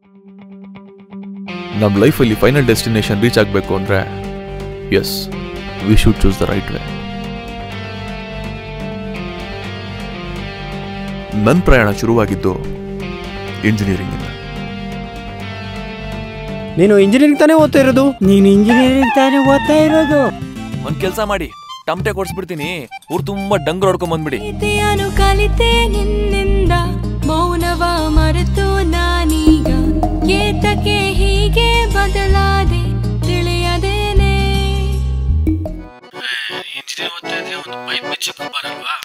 ನಮ್ಮ ಲೈಫಲ್ಲಿ final destination reach ಆಗಬೇಕು ಅಂದರೆ yes we should choose the right way ನನ್ನ ಪ್ರಯಾಣ ಶುರುವಾಗಿದ್ದು ಇಂಜಿನಿಯರಿಂಗಿಂದ ನೀನು ಇಂಜಿನಿಯರಿಂಗ್ ತಾನೇ ಓದ್ತಾ ಇರೋದು ನೀನು ಇಂಜಿನಿಯರಿಂಗ್ ತಾನೇ ಓದ್ತಾ ಇರೋದು ಒಂದ್ ಕೆಲಸ ಮಾಡಿ ಟಮಟೆ ಕೊಡ್ಸ್ಬಿಡ್ತೀನಿ ಊರ್ ತುಂಬಾ ಡಂಗ್ರ ಹೊಡ್ಕೊಂಡ್ ಬಂದ್ಬಿಡಿ ಪ್ರೀತಿಯನ್ನು ಕಲಿತೆ ನಿನ್ನಿಂದ ಮೌನವ ಮರೆತು ನಾನೀಗ ಏತಕ್ಕೆ ಹೀಗೆ ಬದಲಾದೆ ತಿಳಿಯದೇನೆ ಇಂಜಿನಿಯರ್ ಓದ್ತಾ ಇದ್ರೆ ಒಂದು ಪೈಪ್ ಬಿಚ್ಚಕ್ಕೂ ಬರಲ್ವಾ